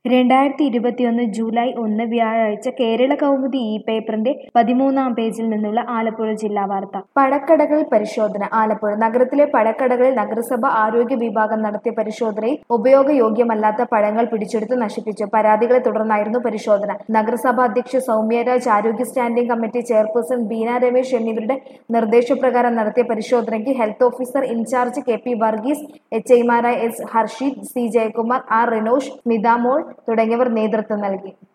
രണ്ടായിരത്തി ഇരുപത്തിയൊന്ന് ജൂലൈ ഒന്ന് വ്യാഴാഴ്ച കേരള കൗമുദി ഈ പേപ്പറിന്റെ പതിമൂന്നാം പേജിൽ നിന്നുള്ള ആലപ്പുഴ ജില്ലാ വാർത്ത പഴക്കടകളിൽ പരിശോധന ആലപ്പുഴ നഗരത്തിലെ പഴക്കടകളിൽ നഗരസഭ ആരോഗ്യ വിഭാഗം നടത്തിയ പരിശോധനയിൽ ഉപയോഗയോഗ്യമല്ലാത്ത പഴങ്ങൾ പിടിച്ചെടുത്ത് നശിപ്പിച്ചു പരാതികളെ തുടർന്നായിരുന്നു പരിശോധന നഗരസഭ അധ്യക്ഷ സൗമ്യരാജ് ആരോഗ്യ standing committee chairperson Beena Ramesh എന്നിവരുടെ നിർദ്ദേശപ്രകാരം നടത്തിയ പരിശോധനയ്ക്ക് health officer incharge K P Varghese H ഐമാരായ S Harsheed C Jayakumar R Rinosh Smithamol തുടങ്ങിയവർ നേതൃത്വം നൽകി